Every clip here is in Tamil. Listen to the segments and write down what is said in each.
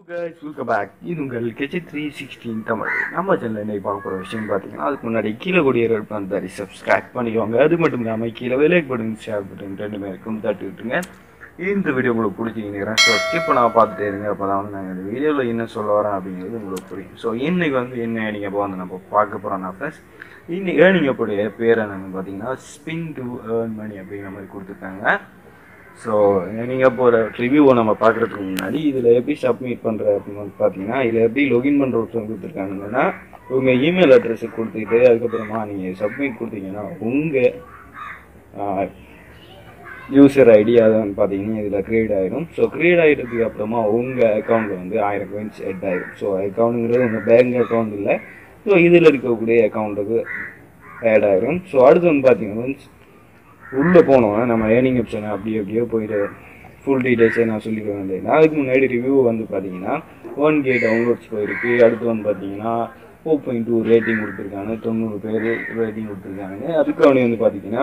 guys welcome பேக் இது உங்கள் கெச்சி த்ரீ சிக்ஸ்டீன் தமிழ் நம்ம சேனலில் இன்னைக்கு பார்க்க போகிற விஷயம் பார்த்தீங்கன்னா அதுக்கு முன்னாடி கீழே கூடிய ரெட் பண்ணி சப்ஸ்கிரைப் பண்ணிக்கோங்க அது மட்டும் இல்லாமல் கீழே லைக் பட்டன் ஷேர் பட்டன் ரெண்டுமே இருக்கும் தட்டி விட்டுருங்க இந்த வீடியோ உங்களுக்கு பிடிச்சிங்கன்னா ஸோ ஸ்கிப் பண்ணாமல் பார்த்துட்டே இருங்க அப்போ தான் வந்து நாங்கள் இந்த வீடியோவில் என்ன சொல்ல வரேன் அப்படிங்கிறது உங்களுக்கு புரியும் ஸோ இன்னைக்கு வந்து என்ன நீங்கள் இப்போ வந்து நம்ம பார்க்க போகிறோம்னா ஃப்ரெண்ட்ஸ் இன்னைக்கு ஏர்னிங்கப்புடைய பேர் என்னன்னு பார்த்தீங்கன்னா ஸ்பின் டு ஏர்ன் மணி அப்படிங்கிற மாதிரி கொடுத்துருக்காங்க ஸோ நீங்கள் இப்போ ஒரு ரிவ்யூவை நம்ம பார்க்குறதுக்கு முன்னாடி இதில் எப்படி சப்மிட் பண்ணுற அப்படின்னு வந்து பார்த்தீங்கன்னா இதில் எப்படி லொகின் பண்ணுற ஆப்ஷன் கொடுத்துருக்காங்கன்னா உங்கள் இமெயில் அட்ரஸை கொடுத்துட்டு அதுக்கப்புறமா நீங்கள் சப்மிட் கொடுத்தீங்கன்னா உங்கள் யூசர் ஐடி அதை வந்து பார்த்தீங்கன்னா இதில் க்ரியேட் ஆகிடும் ஸோ க்ரியேட் ஆகிட்டதுக்கு அப்புறமா உங்கள் அக்கௌண்ட்டில் வந்து ஆயிரம் coins ஹெட் ஆகிடும் ஸோ அக்கௌண்ட்டுங்கிறது உங்கள் பேங்க் அக்கௌண்ட் இல்லை ஸோ இதில் இருக்கக்கூடிய அக்கௌண்ட்டுக்கு ஆட் ஆகிடும் ஸோ அடுத்து வந்து பார்த்தீங்கன்னா உள்ளே போனோம்னா நம்ம ஏர்னிங் ஆப்ஷன் அப்படி அப்படியே போயிட்டு ஃபுல் டீடைல்ஸை நான் சொல்லிடுவேன் இல்லையா அதுக்கு முன்னாடி ரிவ்யூ வந்து பார்த்தீங்கன்னா ஒன் கே டவுன்லோட்ஸ் போயிருக்கு அடுத்து வந்து பார்த்தீங்கன்னா ஃபோர் பாயிண்ட் டூ ரேட்டிங் கொடுத்துருக்காங்க தொண்ணூறு பேர் ரேட்டிங் கொடுத்துருக்காங்க அதுக்கு அவனே வந்து பார்த்தீங்கன்னா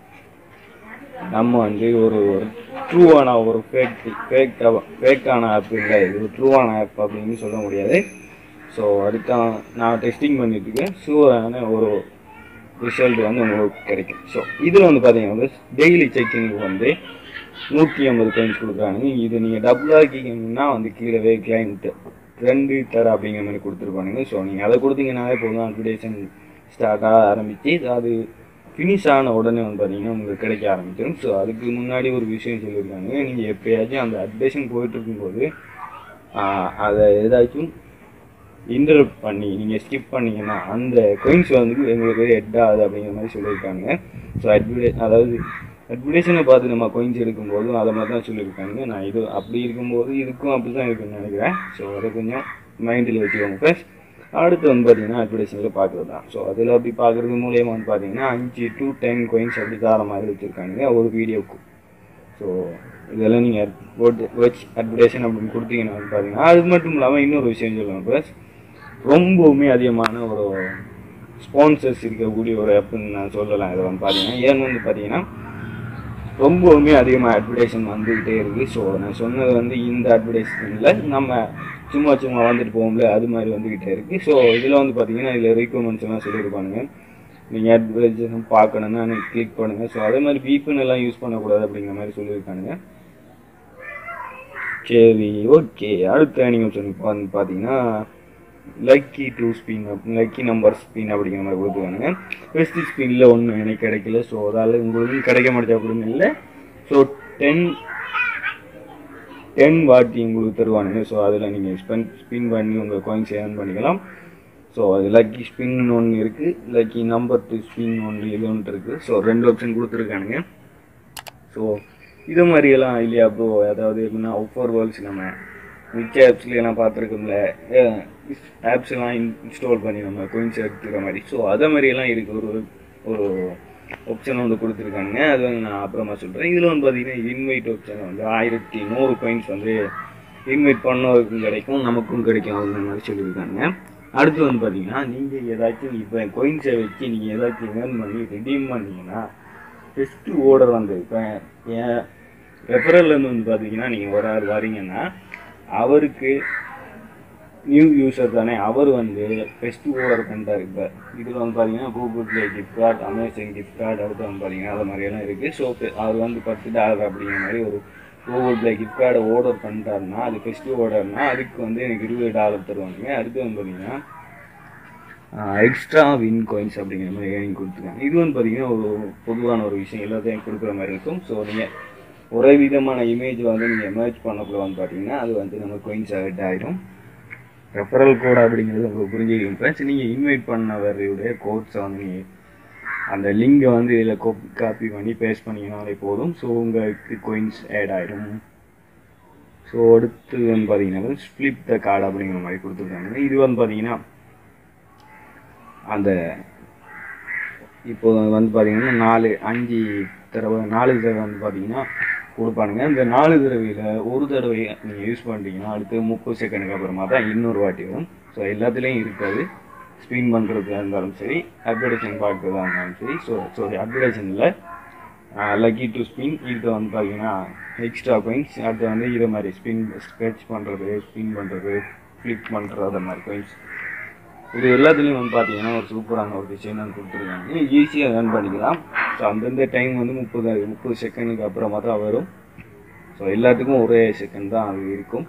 நம்ம வந்து ஒரு ஒரு ட்ரூவான ஒரு ஃபேக் ஃபேக் ஃபேக்கான ஆப் இல்லை இது ஒரு ட்ரூவான ஆப் அப்படின்னு சொல்ல முடியாது ஸோ அதுக்காக நான் டெஸ்டிங் பண்ணிட்டு இருக்கேன் ஷூரான ஒரு ரிசல்ட் வந்து உங்களுக்கு கிடைக்கும் ஸோ இதில் வந்து பார்த்தீங்கன்னா வந்து டெய்லி செக்கிங்க்கு வந்து நூற்றி ஐம்பது coins கொடுக்குறாங்க இது நீங்கள் டபுள் ஆக்கிங்கன்னா வந்து கீழே கிளைண்ட் ரெண்டு தர அப்படிங்கிற மாதிரி கொடுத்துருப்பானுங்க ஸோ நீங்கள் அதை கொடுத்தீங்கன்னாவே போதும் அட்வர்டைசன் ஸ்டார்ட் ஆக ஆரம்பிச்சு அது ஃபினிஷ் ஆன உடனே வந்து பார்த்தீங்கன்னா உங்களுக்கு கிடைக்க ஆரம்பிச்சிடும் ஸோ அதுக்கு முன்னாடி ஒரு விஷயம் சொல்லியிருக்காங்க நீங்கள் எப்பயாச்சும் அந்த அட்வர்டைசன் போயிட்டு இருக்கும்போது ஆஹ், அதை ஏதாச்சும் இன்டர்ப்ட் பண்ணி நீங்கள் ஸ்கிப் பண்ணீங்கன்னா அந்த coins வந்து எங்களுக்கு ஹெட் ஆகுது அப்படிங்கிற மாதிரி சொல்லியிருக்காங்க ஸோ அட்வர்டை அதாவது அட்வர்டைஸனை பார்த்து நம்ம coins எடுக்கும்போதும் அதை மாதிரி தான் சொல்லியிருக்காங்க நான் இது அப்படி இருக்கும்போது இதுக்கும் அப்படி தான் இருக்குன்னு நினைக்கிறேன் ஸோ அதை கொஞ்சம் மைண்டில் வச்சுக்கோங்க ஃபர்ஸ்ட் அடுத்து வந்து பார்த்தீங்கன்னா அட்வர்டைஸிங்கில் பார்க்குறது தான் ஸோ அதில் அப்படி பார்க்குறது மூலியமாக வந்து பார்த்தீங்கன்னா அஞ்சு டு டென் coins அப்படி தர மாதிரி வச்சுருக்காங்க ஒரு வீடியோக்கு ஸோ இதெல்லாம் நீங்கள் வச் அட்வர்டைஸன் அப்படின்னு கொடுத்தீங்கன்னா வந்து பார்த்தீங்கன்னா அது மட்டும் இல்லாமல் இன்னொரு விஷயம் சொல்லுவேன் ப்ளஸ் ரொம்பவுமே அதிகமான ஒரு ஸ்பான்சர்ஸ் இருக்கக்கூடிய ஒரு ஆப்னு நான் சொல்லலாம் இதை வந்து பார்த்தீங்கன்னா ஏன்னு வந்து பார்த்தீங்கன்னா ரொம்பவுமே அதிகமாக அட்வர்டைஸன் வந்துக்கிட்டே இருக்குது ஸோ நான் சொன்னது வந்து இந்த அட்வர்டைஸ்மெண்ட்டில் நம்ம சும்மா சும்மா வந்துட்டு போகும்ல அது மாதிரி வந்துக்கிட்டே இருக்குது ஸோ இதில் வந்து பார்த்தீங்கன்னா இதில் ரெக்யூமெண்ட்ஸ் எல்லாம் சொல்லியிருப்பானுங்க நீங்கள் அட்வர்டைஸன் பார்க்கணுன்னா நீங்கள் கிளிக் பண்ணுங்கள் ஸோ அதே மாதிரி VPN எல்லாம் யூஸ் பண்ணக்கூடாது அப்படிங்கிற மாதிரி சொல்லியிருக்கானுங்க சரி ஓகே அடுத்த நீங்கள் சொல்லி வந்து பார்த்தீங்கன்னா lucky to spin lucky number spin அப்படிங்கிற மாதிரி கொடுத்துருக்கானுங்க பெஸ்ட் ஸ்பின்னில் ஒன்றும் எனக்கு கிடைக்கல ஸோ அதால் உங்களுக்கு கிடைக்க மாட்டேன் அப்படின்னு இல்லை ஸோ டென் டென் வாட்டி உங்களுக்கு தருவானுங்க ஸோ அதில் நீங்கள் ஸ்பென் ஸ்பின் பண்ணி உங்கள் coins ஏர்ன் பண்ணிக்கலாம் ஸோ அது லக்கி ஸ்பின்னு ஒன்று இருக்குது லக்கி நம்பர் டூ ஸ்பின் ஒன்று இது ஒன்று இருக்குது ஸோ ரெண்டு ஆப்ஷன் கொடுத்துருக்கானுங்க ஸோ இது மாதிரியெல்லாம் இல்லையா ப்ரோ அதாவது எப்படின்னா ஒவ்வொரு வேர்ல்ஸ் நம்ம மிச்ச ஆப்ஸ்லாம் பார்த்துருக்கோம்ல ஆப்ஸ் எல்லாம் இன்ஸ்டால் பண்ணி நம்ம கோயின்ஸ் எடுத்துக்கிற மாதிரி ஸோ அதே மாதிரியெல்லாம் இருக்குது ஒரு ஒரு ஆப்ஷன் வந்து கொடுத்துருக்காங்க அது வந்து நான் அப்புறமா சொல்கிறேன் இதில் வந்து பார்த்தீங்கன்னா இன்வைட் ஆப்ஷன் வந்து ஆயிரத்தி நூறு coins வந்து இன்வைட் பண்ணவருக்கும் கிடைக்கும் நமக்கும் கிடைக்கும் அப்படிங்கிற மாதிரி சொல்லியிருக்காங்க அடுத்து வந்து பார்த்தீங்கன்னா நீங்கள் ஏதாச்சும் இப்போ கோயின்ஸை வச்சு நீங்கள் ஏதாச்சும் ஏர்ன் பண்ணி ரெடீம் பண்ணீங்கன்னா ஃபஸ்ட்டு ஓர்டர் வந்து இப்போ என் ரெஃபரல்லேருந்து வந்து பார்த்தீங்கன்னா நீங்கள் ஒரு ஆள் வரீங்கன்னா அவருக்கு நியூ யூசர் தானே அவர் வந்து ஃபஸ்ட்டு ஓர்டர் பண்ணிட்டார் இப்போ இதில் வந்து பார்த்தீங்கன்னா Google Play gift card Amazon gift card அடுத்து வந்து பார்த்தீங்கன்னா அது மாதிரியெல்லாம் இருக்குது ஸோ அவர் வந்து பத்து டாலர் அப்படிங்கிற மாதிரி ஒரு கூகுள் ப்ளே கிஃப்ட் கார்டை ஆர்டர் பண்ணிட்டாருன்னா அது ஃபஸ்ட்டு ஓர்டர்னா அதுக்கு வந்து எனக்கு இருபது டாலர் தருவாங்க அடுத்து வந்து பார்த்தீங்கன்னா எக்ஸ்ட்ரா வின் காயின்ஸ் அப்படிங்கிற மாதிரி ஏர்னிங் கொடுத்துருக்காங்க இது வந்து பார்த்தீங்கன்னா ஒரு பொதுவான ஒரு விஷயம் எல்லாத்தையும் கொடுக்குற மாதிரி இருக்கும் ஸோ நீங்கள் ஒரே விதமான இமேஜ் வந்து நீங்கள் எமர்ஜ் பண்ணக்குள்ள வந்து பார்த்தீங்கன்னா அது வந்து நம்ம coins ஆகிட்டு ஆகிடும் ரெஃபரல் கோட் அப்படிங்கிறது உங்களுக்கு புரிஞ்சுக்கும் ஃப்ரெண்ட்ஸ் நீங்கள் இன்வைட் பண்ணவருடைய கோட்ஸை வந்து நீங்கள் அந்த லிங்கை வந்து இதில் காப்பி பண்ணி பேஸ்ட் பண்ணிங்கனாலே போதும் ஸோ உங்களுக்கு coins ஆட் ஆகிடும் ஸோ அடுத்து வந்து பார்த்தீங்கன்னா ஸ்ப்ளிப் த கார்டு அப்படிங்கிற மாதிரி கொடுத்துருக்காங்க இது வந்து பார்த்தீங்கன்னா அந்த இப்போ வந்து பார்த்தீங்கன்னா நாலு அஞ்சு தடவை நாலு தடவை வந்து பார்த்தீங்கன்னா கொடுப்பானுங்க இந்த நாலு தடவையில் ஒரு தடவை நீங்கள் யூஸ் பண்ணிட்டீங்கன்னா அடுத்து முப்பது செகண்டுக்கு அப்புறமா தான் இன்னொரு வாட்டி வரும் ஸோ எல்லாத்துலேயும் இருக்காது ஸ்பின் பண்ணுறதுக்காக இருந்தாலும் சரி அட்வர்டைஸிங் பார்க்குறதா இருந்தாலும் சரி ஸோ ஸோ அட்வர்டைஸிங்கில் லக்கி டு ஸ்பின் இது வந்து பார்த்தீங்கன்னா எக்ஸ்ட்ரா coins அடுத்து வந்து இது மாதிரி ஸ்பின் ஸ்க்ரெச் பண்ணுறது ஸ்பின் பண்ணுறது ஃப்ளிப் பண்ணுறது அது மாதிரி coins இது எல்லாத்துலேயும் வந்து பார்த்தீங்கன்னா ஒரு சூப்பரான ஒரு டிசைன் வந்து கொடுத்துருக்காங்க ஈஸியாக ரன் பண்ணிக்கலாம் ஸோ அந்தந்த டைம் வந்து முப்பது முப்பது செகண்டுக்கு அப்புறமா தான் வரும் ஸோ எல்லாத்துக்கும் ஒரே செகண்ட் தான் அது இருக்கும்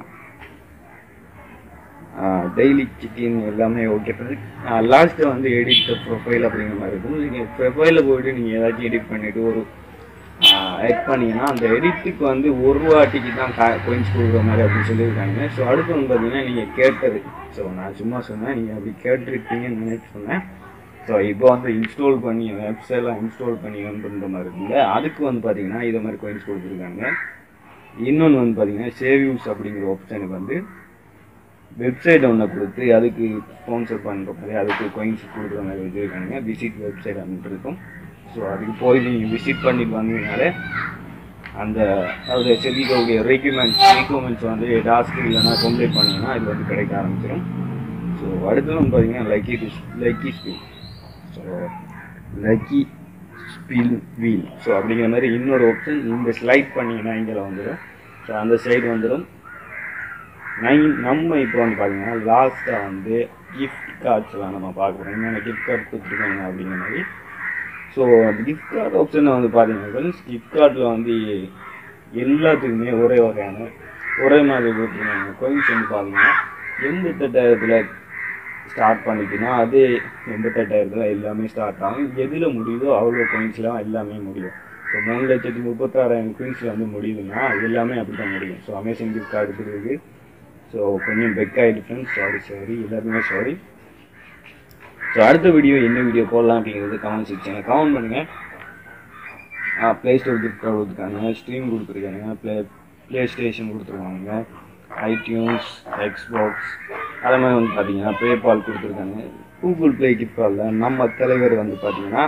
டெய்லி சிக்கிங் எல்லாமே ஓகே லாஸ்ட்டு வந்து எடிட் ப்ரொஃபைல் அப்படிங்கிற மாதிரி இருக்கும் நீங்கள் ப்ரொஃபைலில் போயிட்டு நீங்கள் ஏதாச்சும் எடிட் பண்ணிவிட்டு ஒரு எட் பண்ணீங்கன்னா அந்த எடிட்டுக்கு வந்து ஒரு வாட்டிக்கு தான் கா coins கொடுக்குற மாதிரி அப்படின்னு சொல்லியிருக்காங்க ஸோ அடுத்து வந்து பார்த்தீங்கன்னா நீங்கள் கேட்டது ஸோ நான் சும்மா சொன்னேன் நீங்கள் அப்படி கேட்டிருக்கீங்கன்னு நினைச்சு சொன்னேன் ஸோ இப்போ வந்து இன்ஸ்டால் பண்ணி வெப்சைட்லாம் இன்ஸ்டால் பண்ணி ரன் பண்ணுற மாதிரி இருக்குல்ல அதுக்கு வந்து பார்த்தீங்கன்னா இதை மாதிரி coins கொடுத்துருக்காங்க இன்னொன்று வந்து பார்த்தீங்கன்னா சேவ் யூஸ் அப்படிங்கிற ஆப்ஷனுக்கு வந்து வெப்சைட் ஒன்று கொடுத்து அதுக்கு ஸ்பான்சர் பண்ணுற மாதிரி அதுக்கு coins கொடுக்குற மாதிரி வச்சுருக்காங்க விசிட் வெப்சைட் அப்படின்ட்டு இருக்கும் ஸோ அதுக்கு போய் நீங்கள் விசிட் பண்ணிட்டு வந்தீங்கனாலே அந்த அதோட செவிக்கக்கூடிய ரெக்யூமெண்ட்ஸ் ரெக்யூமெண்ட்ஸ் வந்து டாஸ்க் இல்லைன்னா கம்ப்ளீட் பண்ணிங்கன்னா இது வந்து கிடைக்க ஆரம்பிச்சிடும் ஸோ அடுத்து வந்து பார்த்தீங்கன்னா lucky lucky spin so lucky spin wheel so அப்படிங்கிற மாதிரி இன்னொரு ஆப்ஷன் இந்த ஸ்லைட் பண்ணிங்கன்னா இங்கே வந்துடும் ஸோ அந்த சைடு வந்துடும் நைன் நம்ம இப்போ வந்து பார்த்தீங்கன்னா லாஸ்ட்டாக வந்து கிஃப்ட் கார்ட்ஸ்லாம் நம்ம பார்க்க போகிறோம் என்னென்ன கிஃப்ட் கார்டு கொடுத்துருக்காங்க அப்படிங்கிற மாதிரி ஸோ அந்த கிஃப்ட் கார்டு ஆப்ஷனை வந்து பார்த்தீங்கன்னா கிஃப்ட் கார்டில் வந்து எல்லாத்துக்குமே ஒரே வகையான ஒரே மாதிரி கொடுத்துருக்காங்க கோயில்ஸ் வந்து பார்த்தீங்கன்னா எண்பத்தெட்டாயிரத்தில் ஸ்டார்ட் பண்ணிட்டுனா அதே எண்பத்தெட்டாயிரத்தில் எல்லாமே ஸ்டார்ட் ஆகும் எதில் முடியுதோ அவ்வளோ கோயின்ஸ்லாம் எல்லாமே முடியும் ஸோ மூணு லட்சத்தி முப்பத்தாறாயிரம் கோயின்ஸில் வந்து முடியுதுன்னா எல்லாமே அப்படி தான் முடியும் ஸோ அமேசான் கிஃப்ட் கார்டு இருக்குது ஸோ கொஞ்சம் பெக் ஆகிட்டு ஃப்ரெண்ட்ஸ் சாரி சாரி எல்லாருமே சாரி ஸோ அடுத்த வீடியோ என்ன வீடியோ போடலாம் அப்படிங்கிறது கமெண்ட் செக்ஷனில் கமெண்ட் பண்ணுங்கள் ப்ளே ஸ்டோர் கிஃப்ட் கார்டு கொடுத்துருக்காங்க ஸ்ட்ரீம் கொடுத்துருக்காங்க ப்ளே ப்ளே ஸ்டேஷன் கொடுத்துருக்காங்க ஐடியூன்ஸ் எக்ஸ்பாக்ஸ் அதே மாதிரி வந்து பார்த்தீங்கன்னா பேபால் கொடுத்துருக்காங்க கூகுள் ப்ளே கிஃப்ட் கார்டில் நம்ம தலைவர் வந்து பார்த்தீங்கன்னா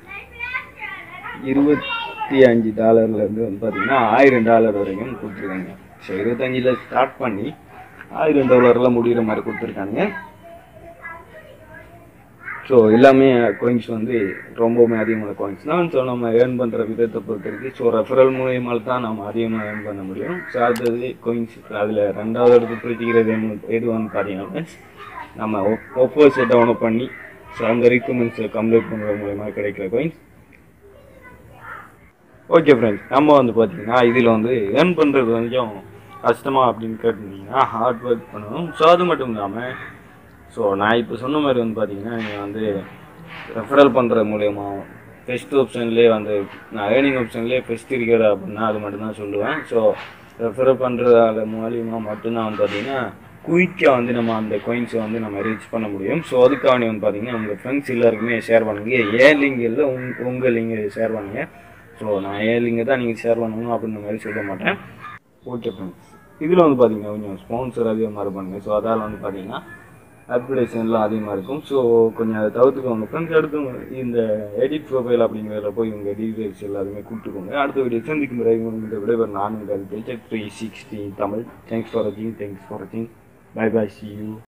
இருபத்தி அஞ்சு டாலர்லேருந்து வந்து பார்த்தீங்கன்னா ஆயிரம் டாலர் வரைக்கும் கொடுத்துருக்காங்க ஸோ இருபத்தஞ்சில் ஸ்டார்ட் பண்ணி ஆயிரம் டாலரில் முடிகிற மாதிரி கொடுத்துருக்காங்க ஸோ எல்லாமே கோயின்ஸ் வந்து ரொம்பவுமே அதிகமான கோயின்ஸ் தான் ஸோ நம்ம ஏர்ன் பண்ணுற விதத்தை பொறுத்த இருக்கு ஸோ ரெஃபரல் மூலியமாக தான் நம்ம அதிகமாக ஏர்ன் பண்ண முடியும் ஸோ அடுத்தது கோயின்ஸ் அதில் ரெண்டாவது இடத்து பிடிக்கிறது என்ன எது வந்து பார்த்தீங்கன்னா friends, நம்ம ஒப்போஸை டவுன்லோட் பண்ணி ஸோ அந்த ரிக்வமெண்ட்ஸை கம்ப்ளீட் பண்ணுற மூலயமா கிடைக்கிற கோயின்ஸ் ஓகே ஃப்ரெண்ட்ஸ் நம்ம வந்து பார்த்தீங்கன்னா இதில் வந்து ஏர்ன் பண்ணுறது கொஞ்சம் கஷ்டமா அப்படின்னு கேட்டிருந்தீங்கன்னா ஹார்ட் ஒர்க் பண்ணணும் ஸோ அது மட்டும் இல்லாமல் ஸோ நான் இப்போ சொன்ன மாதிரி வந்து பார்த்தீங்கன்னா நீங்கள் வந்து ரெஃபரல் பண்ணுறது மூலயமா ஃபெஸ்ட் ஆப்ஷன்லேயே வந்து நான் ஏர்னிங் ஆப்ஷன்லேயே ஃபெஸ்ட் இருக்கிறதா அப்படின்னா அது மட்டும்தான் சொல்லுவேன் ஸோ ரெஃபர் பண்ணுறதால மூலியமாக மட்டும்தான் வந்து பார்த்தீங்கன்னா குயிக்காக வந்து நம்ம அந்த coins-அ வந்து நம்ம ரீச் பண்ண முடியும் ஸோ அதுக்காண்டி வந்து பார்த்தீங்கன்னா உங்கள் ஃப்ரெண்ட்ஸ் எல்லாருக்குமே ஷேர் பண்ணுங்க ஏன் லிங்க் இல்லை உங் உங்கள் லிங்கை ஷேர் பண்ணுங்க ஸோ நான் ஏன் லிங்கை தான் நீங்கள் ஷேர் பண்ணணும் அப்படின்ற மாதிரி சொல்ல மாட்டேன் ஓகே ஃப்ரெண்ட்ஸ் இதில் வந்து பார்த்தீங்கன்னா கொஞ்சம் ஸ்பான்சர் அதிகமாக பண்ணுங்க ஸோ அதால் வந்து பார்த்தீங்கன்னா அட்வர்டைஸ்மெண்ட்லாம் அதிகமாக இருக்கும் ஸோ கொஞ்சம் அதை தவிர்த்துக்கோங்க ஃப்ரெண்ட்ஸ் அடுத்து இந்த எடிட் ப்ரொஃபைல் அப்படிங்கிறத போய் உங்கள் டீடைல்ஸ் எல்லாருமே கூப்பிட்டுக்கோங்க அடுத்த வீடியோ சந்திக்கும் பிறகு உங்கள் விடைபெற நான் உங்கள் three sixty Tamil thanks for வாட்சிங் தேங்க்ஸ் ஃபார் வாட்சிங் பை பை சி யூ